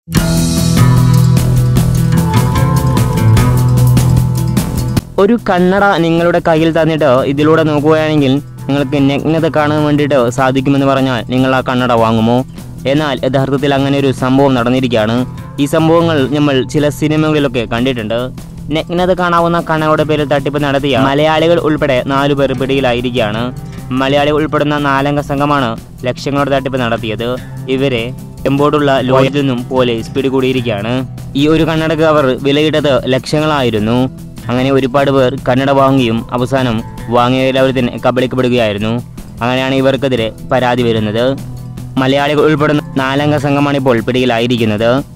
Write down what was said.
ഒരു കണ്ണട നിങ്ങളുടെ കയ്യിൽ തന്നിട്ട് ഇതിലൂടെ നോക്കുകയാണെങ്കിൽ നിങ്ങൾക്ക് നഗ്നത കാണാൻ വേണ്ടിയിട്ട് സാധിക്കുമെന്ന് പറഞ്ഞാൽ നിങ്ങൾ ആ കണ്ണട വാങ്ങുമോ എന്നാൽ യഥാർത്ഥത്തിൽ അങ്ങനെ ഒരു സംഭവം നടന്നിരിക്കുകയാണ് ഈ സംഭവങ്ങൾ നമ്മൾ ചില സിനിമകളിലൊക്കെ കണ്ടിട്ടുണ്ട് നഗ്നത കാണാവുന്ന കണ്ണകളുടെ പേരിൽ തട്ടിപ്പ് നടത്തിയ മലയാളികൾ ഉൾപ്പെടെ നാലു പേർ പിടിയിലായിരിക്കുകയാണ് മലയാളി ഉൾപ്പെടുന്ന നാലംഗ സംഘമാണ് ലക്ഷങ്ങളുടെ തട്ടിപ്പ് നടത്തിയത് ഇവരെ എമ്പോടുള്ള ലോയത്തിൽ നിന്നും പോലീസ് പിടികൂടിയിരിക്കുകയാണ് ഈ ഒരു കണ്ണടക്ക് അവർ വിലയിട്ടത് ലക്ഷങ്ങളായിരുന്നു അങ്ങനെ ഒരുപാട് പേർ കന്നഡ വാങ്ങിയും അവസാനം വാങ്ങിയവരെല്ലാവരും തന്നെ കബളിക്കപ്പെടുകയായിരുന്നു അങ്ങനെയാണ് ഇവർക്കെതിരെ പരാതി വരുന്നത് മലയാളികൾ ഉൾപ്പെടുന്ന നാലംഗ സംഘമാണ് ഇപ്പോൾ പിടിയിലായിരിക്കുന്നത്